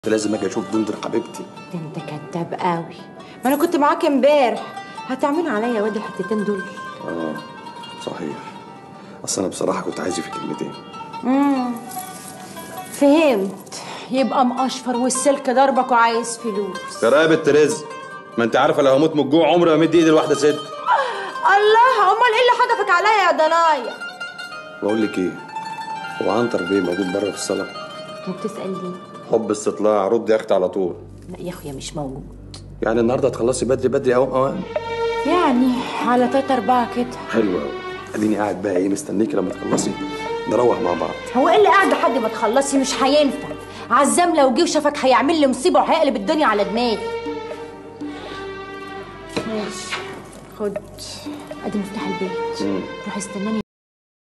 لازم اجي اشوف دندر حبيبتي ده انت كداب قوي ما انا كنت معاك امبارح هتعملوا عليا واد الحتتين دول اه صحيح اصل انا بصراحه كنت عايزه في كلمتين فهمت يبقى مقشفر والسلك ضربك وعايز فلوس يا رقبة رزق ما انت عارفه لو هموت من الجوع عمري ما امد ايدي لواحده ست الله امال ايه اللي حدفك عليا يا ضنايا بقول لك ايه هو عنتر بيه موجود بره في الصاله وبتسال ليه حب استطلاع رد يا اختي على طول لا يا اخويا مش موجود يعني النهارده هتخلصي بدري بدري اوام اوام يعني على تلاتة أربعة كده حلو قوي اديني قاعد بقى ايه مستنيكي لما تخلصي نروح مع بعض هو ايه اللي قاعد لحد ما تخلصي مش هينفع عزام لو جه وشافك هيعمل لي مصيبة وهيقلب الدنيا على دماغي ماشي خد ادي مفتاح البيت روح استناني